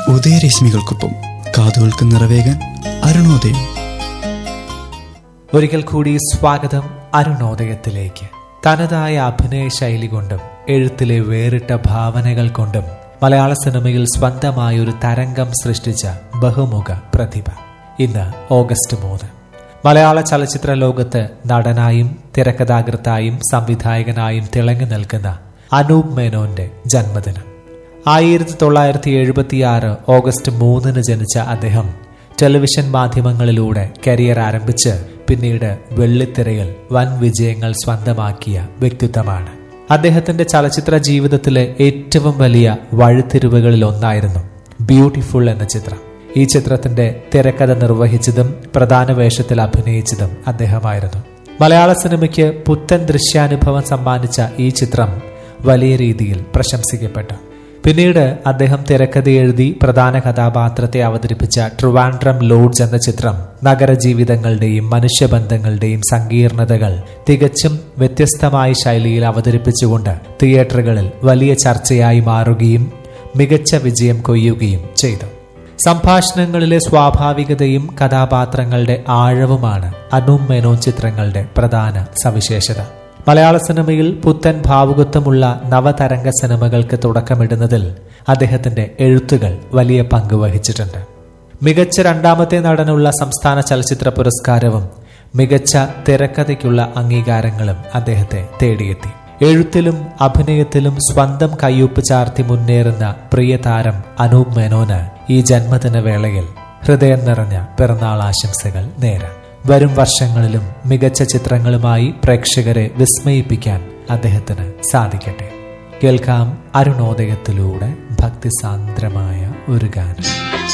ഉദയരശ്മികൾക്കൊപ്പം കാതുകൾക്ക് നിറവേകാൻ അരുണോദയം ഒരിക്കൽ കൂടി സ്വാഗതം അരുണോദയത്തിലേക്ക് തനതായ അഭിനയ ശൈലി കൊണ്ടും എഴുത്തിലെ വേറിട്ട ഭാവനകൾ കൊണ്ടും മലയാള സിനിമയിൽ സ്വന്തമായ ഒരു തരംഗം സൃഷ്ടിച്ച ബഹുമുഖ പ്രതിഭ ഇന്ന് ഓഗസ്റ്റ് മൂന്ന് മലയാള ചലച്ചിത്ര ലോകത്ത് നടനായും തിരക്കഥാകൃത്തായും സംവിധായകനായും തിളങ്ങി നിൽക്കുന്ന അനൂപ് മേനോന്റെ ജന്മദിനം ആയിരത്തി തൊള്ളായിരത്തി എഴുപത്തിയാറ് ഓഗസ്റ്റ് മൂന്നിന് ജനിച്ച അദ്ദേഹം ടെലിവിഷൻ മാധ്യമങ്ങളിലൂടെ കരിയർ ആരംഭിച്ച് പിന്നീട് വെള്ളിത്തിരയിൽ വൻ വിജയങ്ങൾ സ്വന്തമാക്കിയ വ്യക്തിത്വമാണ് അദ്ദേഹത്തിന്റെ ചലച്ചിത്ര ജീവിതത്തിലെ ഏറ്റവും വലിയ വഴിത്തിരിവുകളിൽ ഒന്നായിരുന്നു ബ്യൂട്ടിഫുൾ എന്ന ചിത്രം ഈ ചിത്രത്തിന്റെ തിരക്കഥ നിർവഹിച്ചതും പ്രധാന വേഷത്തിൽ അഭിനയിച്ചതും അദ്ദേഹമായിരുന്നു മലയാള സിനിമയ്ക്ക് പുത്തൻ ദൃശ്യാനുഭവം സമ്മാനിച്ച ഈ ചിത്രം വലിയ രീതിയിൽ പ്രശംസിക്കപ്പെട്ടു പിന്നീട് അദ്ദേഹം തിരക്കഥ എഴുതി പ്രധാന കഥാപാത്രത്തെ അവതരിപ്പിച്ച ട്രിവാൻഡ്രം ലോഡ്സ് എന്ന ചിത്രം നഗരജീവിതങ്ങളുടെയും മനുഷ്യബന്ധങ്ങളുടെയും സങ്കീർണതകൾ തികച്ചും വ്യത്യസ്തമായ ശൈലിയിൽ അവതരിപ്പിച്ചുകൊണ്ട് തിയേറ്ററുകളിൽ വലിയ ചർച്ചയായി മാറുകയും മികച്ച വിജയം കൊയ്യുകയും ചെയ്തു സംഭാഷണങ്ങളിലെ സ്വാഭാവികതയും കഥാപാത്രങ്ങളുടെ ആഴവുമാണ് അനൂപ് മേനോൻ ചിത്രങ്ങളുടെ പ്രധാന സവിശേഷത മലയാള സിനിമയിൽ പുത്തൻ ഭാവുകത്വമുള്ള നവതരംഗ സിനിമകൾക്ക് തുടക്കമിടുന്നതിൽ അദ്ദേഹത്തിന്റെ എഴുത്തുകൾ വലിയ പങ്ക് വഹിച്ചിട്ടുണ്ട് മികച്ച രണ്ടാമത്തെ നടനുള്ള സംസ്ഥാന ചലച്ചിത്ര പുരസ്കാരവും മികച്ച തിരക്കഥയ്ക്കുള്ള അംഗീകാരങ്ങളും അദ്ദേഹത്തെ തേടിയെത്തി എഴുത്തിലും അഭിനയത്തിലും സ്വന്തം കയ്യൊപ്പ് ചാർത്തി മുന്നേറുന്ന പ്രിയ താരം അനൂപ് മേനോന് ഈ ജന്മദിന വേളയിൽ ഹൃദയം നിറഞ്ഞ പിറന്നാൾ ആശംസകൾ നേരാം വരും വർഷങ്ങളിലും മികച്ച ചിത്രങ്ങളുമായി പ്രേക്ഷകരെ വിസ്മയിപ്പിക്കാൻ അദ്ദേഹത്തിന് സാധിക്കട്ടെ കേൾക്കാം അരുണോദയത്തിലൂടെ ഭക്തിസാന്ദ്രമായ ഒരു ഗാനം